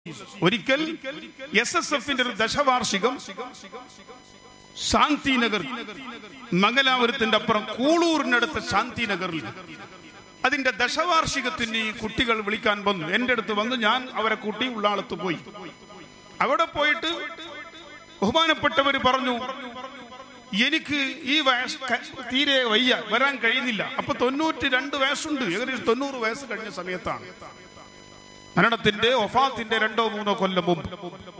ഒരിക്കൽ S S എഫിന്റെ ഒരു ദശവാർഷികം ശാന്തിനഗർ മംഗലാപുരത്തിന്റെ അപ്പുറം കൂളൂരിനടുത്ത് ശാന്തിനഗറിൽ അതിന്റെ ദശവാർഷികത്തിന് ഈ കുട്ടികൾ വിളിക്കാൻ വന്നു എന്റെ അടുത്ത് വന്ന് ഞാൻ അവരെ കൂട്ടി ഉള്ളാളത്ത് പോയി അവിടെ പോയിട്ട് ബഹുമാനപ്പെട്ടവർ പറഞ്ഞു എനിക്ക് ഈ വയസ്സ് ക- തീരെ വയ്യ വരാൻ കഴിയുന്നില്ല അപ്പൊ തൊണ്ണൂറ്റി രണ്ട് വയസ്സുണ്ട് ഏകദേശം തൊണ്ണൂറ് വയസ്സ് കഴിഞ്ഞ സമയത്താണ് മരണത്തിന്റെ ഒഫാത്തിന്റെ രണ്ടോ മൂന്നോ കൊല്ലം മുമ്പ്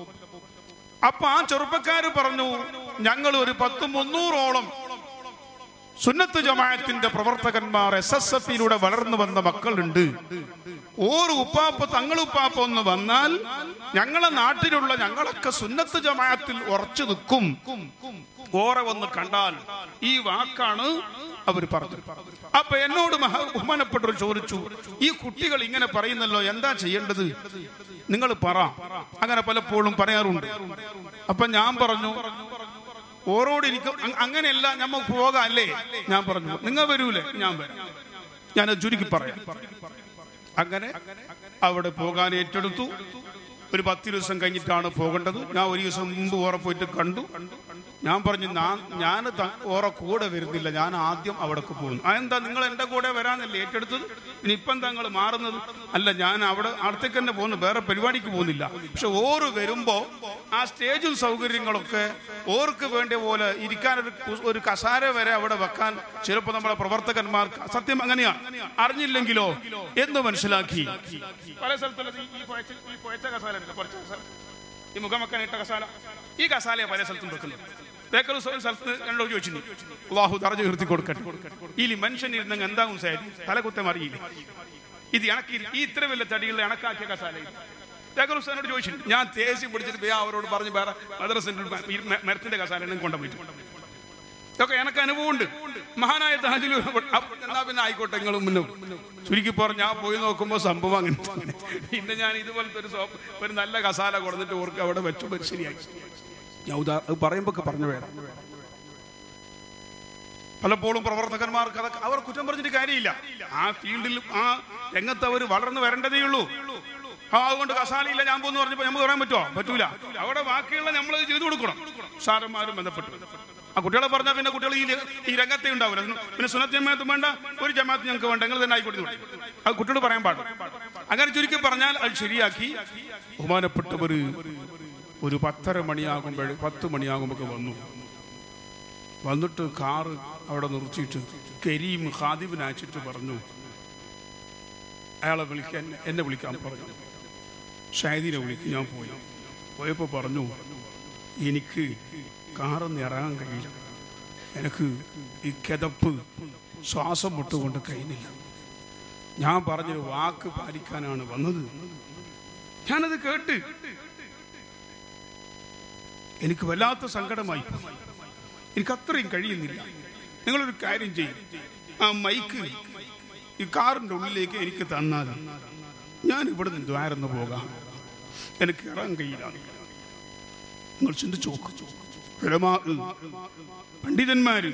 അപ്പൊ ആ ചെറുപ്പക്കാര് പറഞ്ഞു ഞങ്ങൾ ഒരു പത്ത് മുന്നൂറോളം സുന്നത്ത് ജമാഅത്തിന്റെ പ്രവർത്തകന്മാർ എസ് എസ് എഫിലൂടെ വളർന്നു വന്ന മക്കളുണ്ട് ഓരോ ഉപ്പാപ്പ തങ്ങളുപ്പാപ്പ ഒന്ന് വന്നാൽ ഞങ്ങളെ നാട്ടിലുള്ള ഞങ്ങളൊക്കെ സുന്നത്ത് ജമാഅത്തിൽ ഉറച്ചു നിൽക്കും ഓറെ വന്ന് കണ്ടാൽ ഈ വാക്കാണ് അവർ പറഞ്ഞത് അപ്പൊ എന്നോട് മഹാ ബഹുമാനപ്പെട്ടവർ ചോദിച്ചു ഈ കുട്ടികൾ ഇങ്ങനെ പറയുന്നല്ലോ എന്താ ചെയ്യേണ്ടത് നിങ്ങൾ പറ അങ്ങനെ പലപ്പോഴും പറയാറുണ്ട് അപ്പൊ ഞാൻ പറഞ്ഞു ഓരോട് എനിക്ക് അ- അങ്ങനെയല്ല നമുക്ക് പോകാം അല്ലേ ഞാൻ പറഞ്ഞു നിങ്ങൾ വരൂലേ ഞാൻ വരാം ഞാൻ ചുരുക്കി പറയാം അങ്ങനെ അവിടെ പോകാൻ ഏറ്റെടുത്തു ഒരു പത്ത് ദിവസം കഴിഞ്ഞിട്ടാണ് പോകേണ്ടത് ഞാൻ ഒരു ദിവസം മുമ്പ് ഓറെ പോയിട്ട് കണ്ടു ഞാൻ പറഞ്ഞു ഞാൻ ഞാൻ ഓറെ കൂടെ വരുന്നില്ല ഞാൻ ആദ്യം അവിടേക്ക് പോകുന്നു അതെന്താ നിങ്ങൾ എൻ്റെ കൂടെ വരാനല്ലേ ഏറ്റെടുത്തത് ഇനി ഇപ്പം തങ്ങൾ മാറുന്നത് അല്ല ഞാൻ അവിടെ അടുത്തേക്ക് തന്നെ പോകുന്നു വേറെ പരിപാടിക്ക് പോകുന്നില്ല പക്ഷെ ഓറ് വരുമ്പോ ആ സ്റ്റേജും സൗകര്യങ്ങളൊക്കെ ഓർക്ക് വേണ്ട പോലെ ഇരിക്കാൻ ഒരു കു- ഒരു കസാര വരെ അവിടെ വെക്കാൻ ചിലപ്പോൾ നമ്മളെ പ്രവർത്തകന്മാർക്ക് സത്യം അങ്ങനെയാണ് അറിഞ്ഞില്ലെങ്കിലോ എന്ന് മനസ്സിലാക്കി പല സ്ഥലത്തുള്ള ഈ- ഈ പുഴച്ച- ഈ പുഴച്ച കസാല ഉണ്ടല്ലോ, പുഴച്ച കസാല. ഈ മുഖമക്കാൻ ഇട്ട കസാല ഈ കസാലയെ പല സ്ഥലത്തും വെക്കുന്നത് ബേക്കർ ഒരു സ്ഥലത്ത് എന്നോട് ചോദിച്ചു അള്ളാഹു തറഞ്ഞു നിർത്തി കൊടുക്കട്ടെ ഈ മനുഷ്യൻ ഇരുന്നെങ്കിൽ എന്താകും സാരി തലകുത്തം അറിയില്ല ഇത് ഇണക്കി ഈ ഇത്ര വലിയ തടിയുള്ള ഇണക്കാക്കിയ കസാല ഇത്. ബേക്കർ ഹുസൈനോട് ചോദിച്ചു ഞാൻ തേസി പിടിച്ചിട്ട് ബേ അവരോട് പറഞ്ഞു വേറെ മദ്രസിന്റെ ഒരു മ- ഈ മ- മരത്തിന്റെ കസാല കൊണ്ടുപോയി ഇതൊക്കെ എനിക്ക് അനുഭവമുണ്ട് മഹാനായ താജിൽ എന്നാ പിന്നെ ആയിക്കോട്ടെ നിങ്ങൾ മുന്നും ചുരുക്കി പറഞ്ഞ് ഞാൻ പോയി നോക്കുമ്പോൾ സംഭവം അങ്ങനെ തന്നെ. പിന്നെ ഞാൻ ഇതുപോലത്തെ ഒരു സോപ്പ് ഒരു നല്ല കസാല കൊടുത്തിട്ട് ഓർക്ക് അവിടെ വെച്ചു ശരിയാക്കി ഞാൻ ഉദാ അത് പറയുമ്പോ ഒക്കെ പറഞ്ഞു വേണം പലപ്പോഴും പ്രവർത്തകന്മാർക്ക് അതൊക്കെ അവർ കുറ്റം പറഞ്ഞിട്ട് കാര്യമില്ല ആ ഫീൽഡിൽ ആ രംഗത്ത് അവർ വളർന്നു വരേണ്ടതേ ഉള്ളൂ ആ അതുകൊണ്ട് കസാലയില്ല ഞാൻ പോന്ന് പറഞ്ഞപ്പോ നമുക്ക് പറയാൻ പറ്റുമോ പറ്റൂല അവിടെ ബാക്കിയുള്ള നമ്മൾ ചെയ്തു കൊടുക്കണം സാറന്മാരും ബന്ധപ്പെട്ടു ആ കുട്ടികളെ പറഞ്ഞാൽ പിന്നെ കുട്ടികൾ ഈ ര- ഈ രംഗത്തെ ഉണ്ടാവില്ല പിന്നെ സുനത്ത് ജമാഅത്തും വേണ്ട ഒരു ജമാഅത്ത് ഞങ്ങൾക്ക് വേണ്ട നിങ്ങൾ തന്നെ ആയിക്കോട്ടെ എന്ന് പറയും. അത് കുട്ടിയോട് പറയാൻ പാടില്ല അങ്ങനെ ചുരുക്കി പറഞ്ഞാൽ അത് ശരിയാക്കി ബഹുമാനപ്പെട്ടവർ ഒരു പത്തര മണിയാകുമ്പോൾ പത്ത് മണിയാകുമ്പോൾ വന്നു വന്നിട്ട് കാറ് അവിടെ നിർത്തിയിട്ട് കരീം ഖാദിബിനെ അയച്ചിട്ട് പറഞ്ഞു അയാളെ വിളിക്കാൻ എന്നെ വിളിക്കാൻ പറഞ്ഞു ഷാദിനെ വിളിക്കും ഞാൻ പോയി പോയപ്പോൾ പറഞ്ഞു എനിക്ക് കാറൊന്നും ഇറങ്ങാൻ കഴിയില്ല എനിക്ക് ഈ കിതപ്പ് ശ്വാസം വിട്ടുകൊണ്ട് കഴിയുന്നില്ല ഞാൻ പറഞ്ഞൊരു വാക്ക് പാലിക്കാനാണ് വന്നത് ഞാനത് കേട്ട് എനിക്ക് വല്ലാത്ത സങ്കടമായി എനിക്ക് അത്രയും കഴിയുന്നില്ല നിങ്ങളൊരു കാര്യം ചെയ്യും ആ മൈക്ക് ഈ കാറിന്റെ ഉള്ളിലേക്ക് എനിക്ക് തന്നാൽ ഞാൻ ഇവിടെ നിന്ന് ദ്വാരന്ന് പോകാം എനിക്ക് ഇറങ്ങാൻ കഴിയില്ല നിങ്ങൾ ചിന്തിച്ചു നോക്ക് ഉലമാ, പണ്ഡിതന്മാര്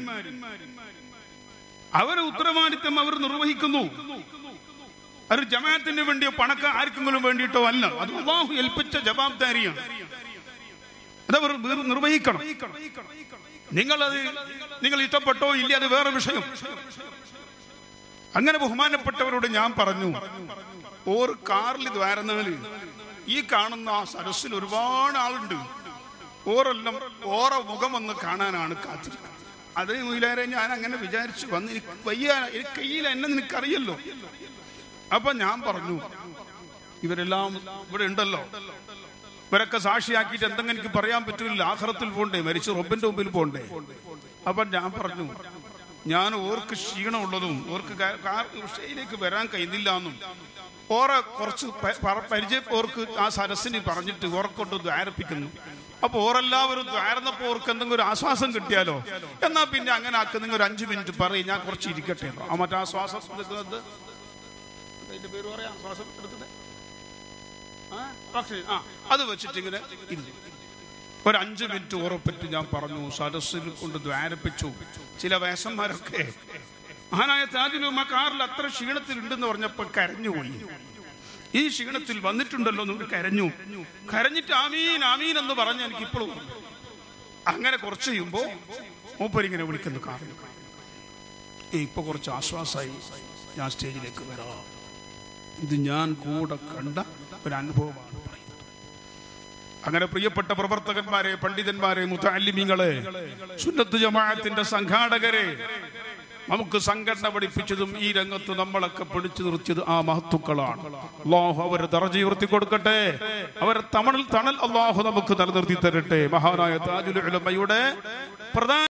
അവരെ ഉത്തരവാദിത്തം അവർ നിർവഹിക്കുന്നു അത് ജമാഅത്തിന് വേണ്ടിയോ പണക്ക ആർക്കെങ്കിലും വേണ്ടിയിട്ടോ അല്ല അത് അള്ളാഹു ഏൽപ്പിച്ച ജവാബ്ദാരിയാണ് അതവർ നിർ- നിർവഹിക്കണം നിങ്ങളത് നിങ്ങൾ ഇഷ്ടപ്പെട്ടോ ഇല്ല അത് വേറെ വിഷയം അങ്ങനെ ബഹുമാനപ്പെട്ടവരോട് ഞാൻ പറഞ്ഞു ഓർ കാറിൽ ദ്വാരന്നാല് ഈ കാണുന്ന ആ സരസിൽ ഒരുപാട് ആളുണ്ട് ഓരെല്ലാം ഓറ മുഖം ഒന്ന് കാണാനാണ് കാത്തിരിക്കുന്നത് അത് മുയിലാരെ ഞാൻ അങ്ങനെ വിചാരിച്ചു വന്ന് എനിക്ക് വയ്യ എനിക്ക് കയ്യിൽ എന്നെ നിനക്കറിയല്ലോ അപ്പൊ ഞാൻ പറഞ്ഞു ഇവരെല്ലാം ഇവിടെ ഉണ്ടല്ലോ ഇവരൊക്കെ സാക്ഷിയാക്കിയിട്ട് എന്തെങ്കിലും എനിക്ക് പറയാൻ പറ്റില്ല ആഹ്റത്തിൽ പോണ്ടേ മരിച്ചു റബ്ബിന്റെ മുമ്പിൽ പോണ്ടേ അപ്പൊ ഞാൻ പറഞ്ഞു ഞാൻ ഓർക്ക് ക്ഷീണമുള്ളതും ഓർക്ക് കാ- കാ- ഉഷയിലേക്ക് വരാൻ കഴിയുന്നില്ല എന്നും ഓറെ കുറച്ച് പ- പ- പരിചയം ഓർക്ക് ആ സരസിന് പറഞ്ഞിട്ട് ഓർക്കൊണ്ട് ദ്വാരപ്പിക്കുന്നു അപ്പൊ ഓരെല്ലാവരും ദ്വാരന്നപ്പോ ഓർക്ക് എന്തെങ്കിലും ഒരു ആശ്വാസം കിട്ടിയാലോ എന്നാ പിന്നെ അങ്ങനെ ആക്കുന്ന ഒരു അഞ്ചു മിനിറ്റ് പറയും ഞാൻ കുറച്ച് ഇരിക്കട്ടെ എന്ന്. ആ മറ്റേ ആ ശ്വാസം എടുക്കുന്നത് അതിന്റെ പേര് പറയാം ശ്വാസം എടുക്കുന്നത് ആ, ഓക്സിജൻ. ആ, അത് വെച്ചിട്ട് ഇങ്ങനെ ഇരുന്നു ഒരു അഞ്ചു മിനിറ്റ് ഉറപ്പിട്ട് ഞാൻ പറഞ്ഞു സദസ്സിൽ കൊണ്ട് ദ്വാരപ്പിച്ചു ചില വേഷന്മാരൊക്കെ മഹാനായ താജിലുമ കാറിൽ അത്ര ക്ഷീണത്തിലുണ്ടെന്ന് പറഞ്ഞപ്പോൾ കരഞ്ഞുപോയി ഈ ക്ഷീണത്തിൽ വന്നിട്ടുണ്ടല്ലോ എന്ന് കരഞ്ഞു കരഞ്ഞിട്ട് ആമീൻ ആമീൻ എന്ന് പറഞ്ഞ് എനിക്ക് ഇപ്പോഴും അങ്ങനെ കുറച്ച് കഴിയുമ്പോ മൂപ്പരിങ്ങനെ വിളിക്കുന്നു കാറിൽ ഇപ്പൊ കുറച്ച് ആശ്വാസമായി ഞാൻ സ്റ്റേജിലേക്ക് വരാം ഇത് ഞാൻ കൂടെ കണ്ട ഒരു അനുഭവമാണ് പറയുന്നത് അങ്ങനെ പ്രിയപ്പെട്ട പ്രവർത്തകന്മാരെ പണ്ഡിതന്മാരെ മുത്തല്ലിമീങ്ങളെ സുന്നത്ത് ജമാഅത്തിന്റെ സംഘാടകരെ നമുക്ക് സംഘടന പഠിപ്പിച്ചതും ഈ രംഗത്ത് നമ്മളൊക്കെ പിടിച്ചു നിർത്തിയത് ആ മഹത്തുക്കളാണ് അള്ളാഹു അവരെ തറജി ഉയർത്തി കൊടുക്കട്ടെ അവരെ തണൽ തണൽ അള്ളാഹു നമുക്ക് നിലനിർത്തി തരട്ടെ മഹാനായ താജുൽ ഉലമയുടെ പ്രധാന